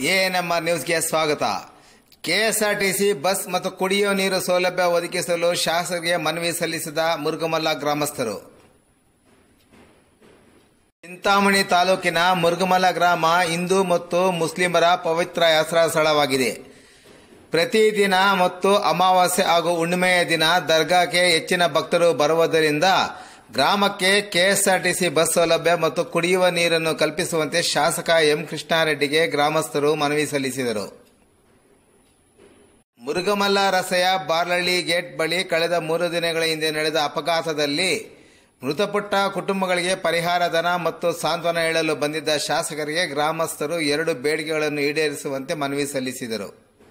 ANMR ನ್ಯೂಸ್ಗೆ ಸ್ವಾಗತ KSRTC bus ಮತ್ತು ಕುಡಿಯುವ ನೀರು ಸೌಲಭ್ಯ ಒದಗಿಸಲು ಶಾಸಕರಿಗೆ ಮನವಿ ಸಲ್ಲಿಸಿದ ಮುರುಗಮಲ್ಲ ಗ್ರಾಮಸ್ಥರು ಚಿಂತಾಮಣಿ ತಾಲೂಕಿನ ಮುರುಗಮಲ್ಲ ಗ್ರಾಮ ಹಿಂದೂ ಮತ್ತು ಮುಸ್ಲಿಮರ ಪವಿತ್ರ ಯಾತ್ರಾ ಸ್ಥಳವಾಗಿದೆ ಪ್ರತಿದಿನ ಮತ್ತು ಅಮಾವಾಸ್ಯೆ ಹಾಗೂ ಹುಣ್ಣಿಮೆಯ ದಿನ ದರ್ಗಾಕ್ಕೆ ಹೆಚ್ಚಿನ ಭಕ್ತರು ಬರುವುದರಿಂದ ಗ್ರಾಮಕ್ಕೆ ಕೆಎಸ್ಆರ್ಟಿಸಿ ಬಸ್ ಸೌಲಭ್ಯ ಮತ್ತು ಕುಡಿಯುವ ನೀರನ್ನು ಕಲ್ಪಿಸುವಂತೆ ಶಾಸಕ ಎಂ ಕೃಷ್ಣಾರೆಡ್ಡಿಗೆ ಗ್ರಾಮಸ್ಥರು ಮನವಿ ಸಲ್ಲಿಸಿದರು ಮುರುಗಮಲ್ಲ ರಸ್ತೆಯ ಬಾರ್ಲಳ್ಳಿ ಗೇಟ್ ಬಳಿ ಕಳೆದ ಮೂರು ದಿನಗಳ ಹಿಂದೆ ನಡೆದ ಅಪಘಾತದಲ್ಲಿ ಮೃತಪಟ್ಟ ಕುಟುಂಬಗಳಿಗೆ ಪರಿಹಾರ ಧನ ಮತ್ತು ಸಾಂತ್ವನ ಹೇಳಲು ಬಂದಿದ್ದ ಶಾಸಕರಿಗೆ ಗ್ರಾಮಸ್ಥರು ಎರಡು ಬೇಡಿಕೆಗಳನ್ನು ಈಡೇರಿಸುವಂತೆ ಮನವಿ ಸಲ್ಲಿಸಿದರು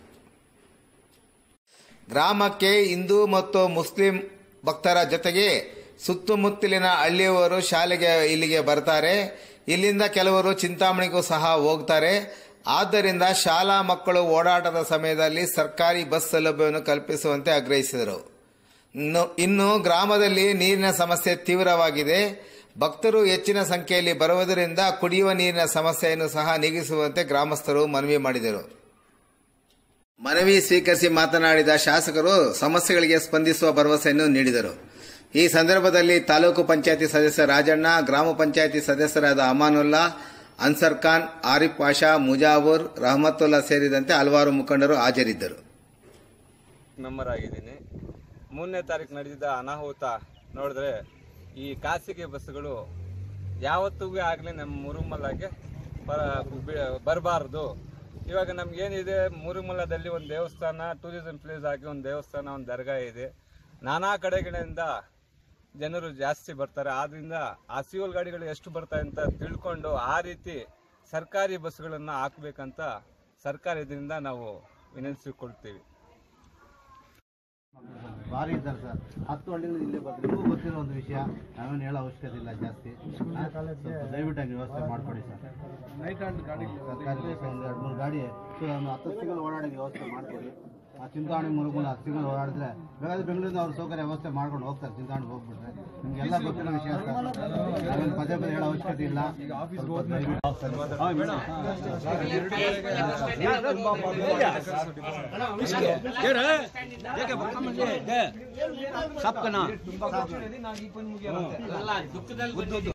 ಗ್ರಾಮಕ್ಕೆ ಹಿಂದೂ ಮತ್ತು ಮುಸ್ಲಿಂ ಭಕ್ತರ ಜೊತೆಗೆ ಸುತ್ತಮುತ್ತಲಿನ ಹಳ್ಳಿಯವರು ಶಾಲೆಗೆ ಇಲ್ಲಿಗೆ ಬರ್ತಾರೆ ಇಲ್ಲಿಂದ ಕೆಲವರು ಚಿಂತಾಮಣಿಗೂ ಸಹ ಹೋಗ್ತಾರೆ ಆದ್ದರಿಂದ ಶಾಲಾ ಮಕ್ಕಳು ಓಡಾಟದ ಸಮಯದಲ್ಲಿ ಸರ್ಕಾರಿ ಬಸ್ ಸೌಲಭ್ಯವನ್ನು ಕಲ್ಪಿಸುವಂತೆ ಆಗ್ರಹಿಸಿದರು ಇನ್ನು- ಇನ್ನು ಗ್ರಾಮದಲ್ಲಿ ನೀರಿನ ಸಮಸ್ಯೆ ತೀವ್ರವಾಗಿದೆ ಭಕ್ತರು ಹೆಚ್ಚಿನ ಸಂಖ್ಯೆಯಲ್ಲಿ ಬರುವುದರಿಂದ ಕುಡಿಯುವ ನೀರಿನ ಸಮಸ್ಯೆಯನ್ನು ಸಹ ನೀಗಿಸುವಂತೆ ಗ್ರಾಮಸ್ಥರು ಮನವಿ ಮಾಡಿದರು ಮನವಿ ಸ್ವೀಕರಿಸಿ ಮಾತನಾಡಿದ ಶಾಸಕರು ಸಮಸ್ಯೆಗಳಿಗೆ ಸ್ಪಂದಿಸುವ ಭರವಸೆಯನ್ನು ನೀಡಿದರು ಈ ಸಂದರ್ಭದಲ್ಲಿ ತಾಲೂಕು ಪಂಚಾಯತಿ ಸದಸ್ಯ ರಾಜಣ್ಣ ಗ್ರಾಮ ಪಂಚಾಯತಿ ಸದಸ್ಯರಾದ ಅಮಾನುಲ್ಲಾ ಅನ್ಸರ್ ಖಾನ್ ಆರಿಫ್ ಪಾಷಾ ಮುಜಾವೂರ್ ರಹಮತುಲ್ಲಾ ಸೇರಿದಂತೆ ಹಲವಾರು ಮುಖಂಡರು ಹಾಜರಿದ್ದರು ಮೆಂಬರ್ ಆಗಿದ್ದೀನಿ ಮೂರನೇ ತಾರೀಕು ನಡೆದಿದ್ದ ಅನಾಹುತ ನೋಡಿದ್ರೆ ಈ ಖಾಸಗಿ ಬಸ್ಸುಗಳು ಯಾವತ್ತಿಗೂ ಆಗಲಿ ನಮ್ಮ ಮುರುಮಲ್ಲಾಗೆ ಬರಬಾರ್ದು ಇವಾಗ ನಮ್ಗೇನಿದೆ ಮುರುಮಲ್ಲದಲ್ಲಿ ಒಂದು ದೇವಸ್ಥಾನ ಟೂರಿಸಂ ಪ್ಲೇಸ್ ಆಗಿ ಒಂದು ದೇವಸ್ಥಾನ ಒಂದು ದರ್ಗಾ ಇದೆ ನಾನಾ ಕಡೆಗಳಿಂದ ಜನರು ಜಾಸ್ತಿ ಬರ್ತಾರೆ ಆದ್ರಿಂದ ಆ ಸಿವಿಲ್ ಗಾಡಿಗಳು ಎಷ್ಟು ಬರ್ತಾವೆ ಅಂತ ತಿಳ್ಕೊಂಡು ಆ ರೀತಿ ಸರ್ಕಾರಿ ಬಸ್ಗಳನ್ನು ಹಾಕ್ಬೇಕಂತ ಸರ್ಕಾರ ಇದರಿಂದ ನಾವು ವಿನಂತಿಸಿಕೊಳ್ತೀವಿ ಭಾರಿ ಇದ್ದಾರೆ ಸರ್ ಹತ್ತು ಹಳ್ಳಿಗಳು ಇಲ್ಲೇ ಬರ್ತಾರೆ ನಿಮಗೂ ಗೊತ್ತಿರೋ ಒಂದು ವಿಷಯ ನಾವೇನು ಹೇಳೋ ಅವಶ್ಯಕತೆ ಇಲ್ಲ ಜಾಸ್ತಿ ಹಾ? ಸ್ವಲ್ಪ ದಯವಿಟ್ಟು ಹಂಗೆ ವ್ಯವಸ್ಥೆ ಮಾಡಿಕೊಡಿ ಸರ್ ಸರ್ಕಾರಿ ಬಸ್ ಒಂದು ಎರಡು ಮೂರು ಗಾಡಿ ಸೊ ಒಂದು ಹತ್ತು ಸಿಗಲ್ ಓಡಾಡೋಕ್ಕೆ ವ್ಯವಸ್ಥೆ ಮಾಡಿಕೊಡಿ ಆ ಚಿಂತಾಮಣಿ ಮುರುಗುಣ ಹತ್ತು ಸಿಗಲ್ ಓಡಾಡಿದ್ರೆ ಬೇಕಾದ್ರೆ ಬೆಂಗಳೂರಿಂದ ಅವ್ರ ಸೌಕರ್ಯ ವ್ಯವಸ್ಥೆ ಮಾಡ್ಕೊಂಡು ಹೋಗ್ತಾರೆ ಚಿಂತಾಮಣಿಗೆ ಹೋಗ್ಬಿಟ್ರೆ ನಿಮಗೆಲ್ಲ ಗೊತ್ತಿರೋ ವಿಷಯ ಸರ್ ನಾವೇನು ಪದೇ ಪದೇ ಹೇಳೋ ಅವಶ್ಯಕತೆ ಇಲ್ಲ ಸ್ವಲ್ಪ ದಯವಿಟ್ಟು सबका नाम